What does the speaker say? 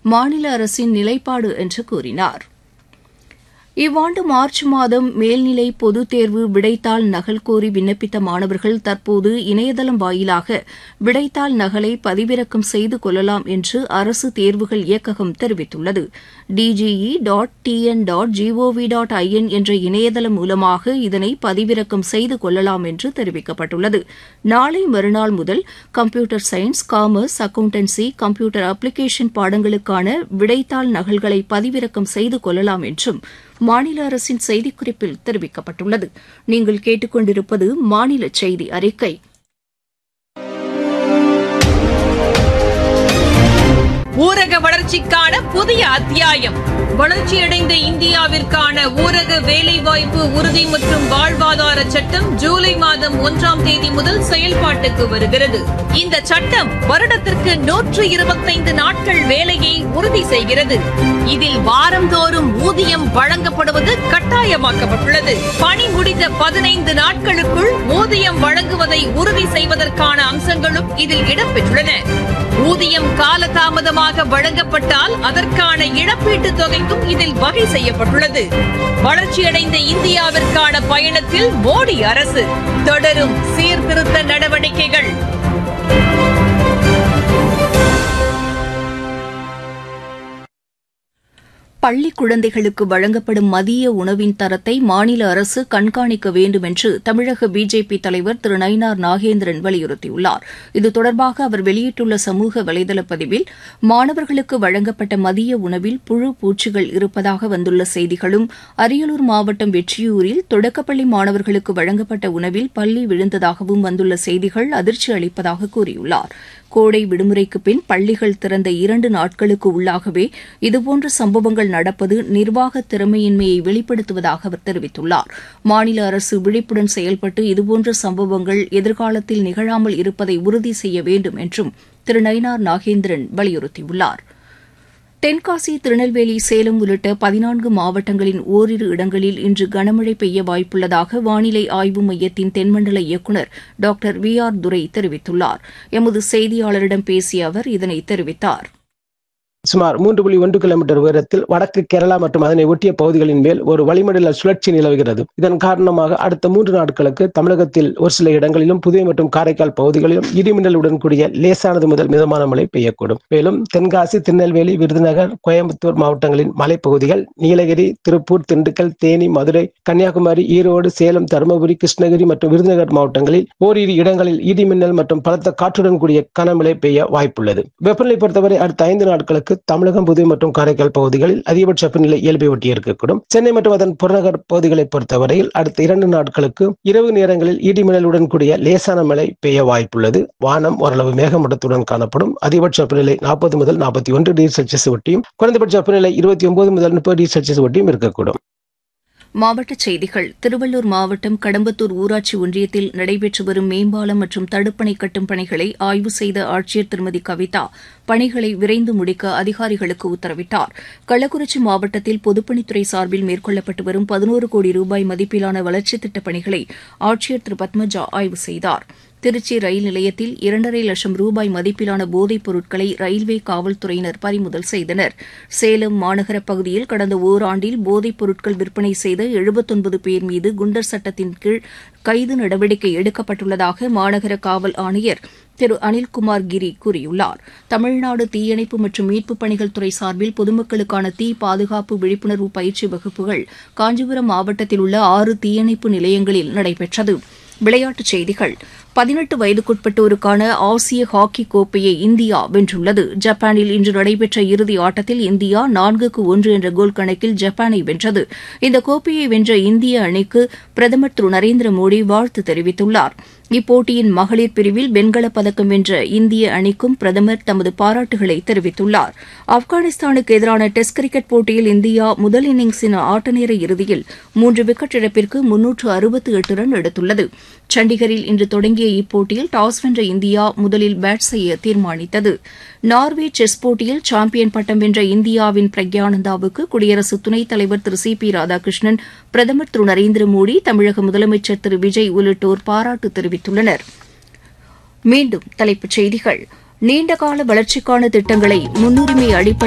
மாநில அரசின் நிலைப்பாடு என்று கூறினார் இவ்வாண்டு மார்ச் மாதம் மேல்நிலை பொதுத் தேர்வு விடைத்தாள் நகல் கோரி விண்ணப்பித்த மாணவர்கள் தற்போது இணையதளம் வாயிலாக விடைத்தாள் நகலை பதிவிறக்கம் செய்து கொள்ளலாம் என்று அரசு தேர்வுகள் இயக்ககம் தெரிவித்துள்ளது DGE dot TN dot GOV dot IN என்ற இணையதளம் மூலமாக இதனை பதிவிறக்கம் செய்து கொள்ளலாம் என்று தெரிவிக்கப்பட்டுள்ளது நாளை மறுநாள் முதல் computer science commerce accountancy computer application பாடங்களுக்கான விடைத்தாள் நகல்களை பதிவிறக்கம் செய்து கொள்ளலாம் என்றும் மாநில அரசின் செய்திக்குறிப்பில் தெரிவிக்கப்பட்டுள்ளது நீங்கள் கேட்டுக்கொண்டிருப்பது மாநில செய்தி அறிக்கை ஊரக வளர்ச்சிக்கான புதிய அத்தியாயம் வளர்ச்சியடைந்த இந்தியாவிற்கான ஊரக வேலைவாய்ப்பு உறுதி மற்றும் வாழ்வாதார சட்டம் ஜூலை மாதம் ஒன்றாம் தேதி முதல் செயல்பாட்டுக்கு வருகிறது இந்த சட்டம் வருடத்திற்கு நூற்று இருபத்தைந்து நாட்கள் வேலையை உறுதி செய்கிறது இதில் வாரந்தோறும் ஊதியம் வழங்கப்படுவது கட்டாயமாக்கப்பட்டுள்ளது பணி முடிந்த பதினைந்து நாட்களுக்குள் ஊதியம் வழங்குவதை உறுதி செய்வதற்கான அம்சங்களும் இதில் இடம்பெற்றுள்ளன ஊதியம் காலதாமதமாக வழங்கப்பட்டால் அதற்கான இழப்பீட்டுத் தொகைக்கும் இதில் வகை செய்யப்பட்டுள்ளது வளர்ச்சியடைந்த இந்தியாவிற்கான பயணத்தில் மோடி அரசு தொடரும் சீர்திருத்த நடவடிக்கைகள் பள்ளி குழந்தைகளுக்கு வழங்கப்படும் மதிய உணவின் தரத்தை மாநில அரசு கண்காணிக்க வேண்டும் என்று தமிழக பிஜேபி தலைவர் திரு நயினார் நாகேந்திரன் வலியுறுத்தியுள்ளார் இது தொடர்பாக அவர் வெளியிட்டுள்ள சமூக வலைதள பதிவில் மாணவர்களுக்கு வழங்கப்பட்ட மதிய உணவில் புழு பூச்சிகள் இருப்பதாக வந்துள்ள செய்திகளும் அரியலூர் மாவட்டம் வெற்றியூரில் தொடக்கப்பள்ளி மாணவர்களுக்கு வழங்கப்பட்ட உணவில் பள்ளி விழுந்ததாகவும் வந்துள்ள செய்திகள் அதிர்ச்சி அளிப்பதாக கூறியுள்ளார் கோடை விடுமுறைக்கு பின் பள்ளிகள் திறந்த இரண்டு நாட்களுக்கு உள்ளாகவே இதுபோன்ற சம்பவங்கள் நடப்பது நிர்வாக திறமையின்மையை வெளிப்படுத்துவதாக அவர் தெரிவித்துள்ளார் மாநில அரசு விழிப்புடன் செயல்பட்டு இதுபோன்ற சம்பவங்கள் எதிர்காலத்தில் நிகழாமல் இருப்பதை உறுதி செய்ய வேண்டும் என்றும் திரு நயினார் நாகேந்திரன் வலியுறுத்தியுள்ளார் தென்காசி திருநெல்வேலி சேலம் உள்ளிட்ட பதினான்கு மாவட்டங்களின் ஓரிரு இடங்களில் இன்று கனமழை பெய்ய வாய்ப்புள்ளதாக வானிலை ஆய்வு மையத்தின் தென்மண்டல இயக்குநர் டாக்டர் வி ஆர் துரை தெரிவித்துள்ளார் எமது செய்தியாளரிடம் பேசிய அவர் இதனை தெரிவித்தார் சுமார் மூன்று புள்ளி ஒன்று கிலோமீட்டர் உயரத்தில் வடக்கு கேரளா மற்றும் அதனை ஒட்டிய பகுதிகளின் மேல் ஒரு வளிமண்டல சுழற்சி நிலவுகிறது இதன் காரணமாக அடுத்த மூன்று நாட்களுக்கு தமிழகத்தில் ஒரு சில இடங்களிலும் புதுவை மற்றும் காரைக்கால் பகுதிகளிலும் இடிமின்னலுடன் கூடிய லேசானது முதல் மிதமான மழை பெய்யக்கூடும் மேலும் தென்காசி திருநெல்வேலி விருதுநகர் கோயம்புத்தூர் மாவட்டங்களின் மலைப்பகுதிகள் நீலகிரி திருப்பூர் திண்டுக்கல் தேனி மதுரை கன்னியாகுமரி ஈரோடு சேலம் தருமபுரி கிருஷ்ணகிரி மற்றும் விருதுநகர் மாவட்டங்களில் ஓரிரு இடங்களில் இடிமின்னல் மற்றும் பலத்த காற்றுடன் கூடிய கனமழை பெய்ய வாய்ப்புள்ளது வெப்பநிலை பொறுத்தவரை அடுத்த ஐந்து நாட்களுக்கு தமிழகம் புதுவை மற்றும் காரைக்கால் பகுதிகளில் அதிகபட்ச வெப்பநிலை இயல்பை ஒட்டி இருக்கக்கூடும் சென்னை மற்றும் அதன் புறநகர் பகுதிகளை பொறுத்தவரையில் அடுத்த இரண்டு நாட்களுக்கு இரவு நேரங்களில் இடிமின்னலுடன் கூடிய லேசான மழை பெய்ய வாய்ப்புள்ளது வானம் ஓரளவு மேகமூட்டத்துடன் காணப்படும் அதிகபட்ச வெப்பநிலை நாற்பது முதல் நாற்பத்தி ஒன்று டிகிரி செல்சியஸ் ஒட்டியும் குறைந்தபட்ச வெப்பநிலை இருபத்தி ஒன்பது முதல் முப்பது டிகிரி செல்சியஸ் ஒட்டியும் இருக்கக்கூடும் மாவட்டச் செய்திகள் திருவள்ளூர் மாவட்டம் கடம்பத்தூர் ஊராட்சி ஒன்றியத்தில் நடைபெற்று வரும் மேம்பாலம் மற்றும் தடுப்பணை கட்டும் பணிகளை ஆய்வு செய்த ஆட்சியர் திருமதி கவிதா பணிகளை விரைந்து முடிக்க அதிகாரிகளுக்கு உத்தரவிட்டார் கள்ளக்குறிச்சி மாவட்டத்தில் பொதுப்பணித்துறை சார்பில் மேற்கொள்ளப்பட்டு வரும் பதினோரு கோடி ரூபாய் மதிப்பிலான வளர்ச்சித் திட்டப் பணிகளை ஆட்சியர் திரு பத்மஜா ஆய்வு செய்தார் திருச்சி ரயில் நிலையத்தில் இரண்டரை லட்சம் ரூபாய் மதிப்பிலான போதைப் பொருட்களை ரயில்வே காவல்துறையினர் பறிமுதல் செய்தனர் சேலம் மாநகர பகுதியில் கடந்த ஓராண்டில் போதைப் பொருட்கள் விற்பனை செய்த எழுபத்தொன்பது பேர் மீது குண்டர் சட்டத்தின் கீழ் கைது நடவடிக்கை எடுக்கப்பட்டுள்ளதாக மாநகர காவல் ஆணையர் திரு அனில்குமார் கிரி கூறியுள்ளார் தமிழ்நாடு தீயணைப்பு மற்றும் மீட்புப் பணிகள் துறை சார்பில் பொதுமக்களுக்கான தீ பாதுகாப்பு விழிப்புணர்வு பயிற்சி வகுப்புகள் காஞ்சிபுரம் மாவட்டத்தில் உள்ள ஆறு தீயணைப்பு நிலையங்களில் நடைபெற்றது விளையாட்டுச் செய்திகள் பதினெட்டு வயதுக்குட்பட்டோருக்கான ஆசிய ஹாக்கி கோப்பையை இந்தியா வென்றுள்ளது ஜப்பானில் இன்று நடைபெற்ற இறுதி ஆட்டத்தில் இந்தியா நான்குக்கு ஒன்று என்ற கோல் கணக்கில் ஜப்பானை வென்றது இந்த கோப்பையை வென்ற இந்திய அணிக்கு பிரதமர் திரு நரேந்திர மோடி வாழ்த்து தெரிவித்துள்ளார் இப்போட்டியின் மகளிர் பிரிவில் வெண்கலப் பதக்கம் வென்ற இந்திய அணிக்கும் பிரதமர் தமது பாராட்டுகளை தெரிவித்துள்ளார் ஆப்கானிஸ்தானுக்கு எதிரான டெஸ்ட் கிரிக்கெட் போட்டியில் இந்தியா முதல் இன்னிங்ஸின் ஆட்டநேர இறுதியில் மூன்று விக்கெட் இழப்பிற்கு முன்னூற்று அறுபத்து எட்டு ரன் எடுத்துள்ளது சண்டிகரில் இன்று தொடங்கிய இப்போட்டியில் டாஸ் வென்ற இந்தியா முதலில் பேட் செய்ய தீர்மானித்தது நார்வே செஸ் போட்டியில் சாம்பியன் பட்டம் வென்ற இந்தியாவின் பிரக்யானந்தாவுக்கு குடியரசு துணைத் தலைவர் திரு சி பி ராதாகிருஷ்ணன் பிரதமர் திரு நரேந்திர மோடி தமிழக முதலமைச்சர் திரு விஜய் உள்ளிட்டோர் பாராட்டு தெரிவித்துள்ளனர் மீண்டும் தலைப்புச் செய்திகள் நீண்டகால வளர்ச்சிக்கான திட்டங்களை முன்னுரிமை அடிப்படையில்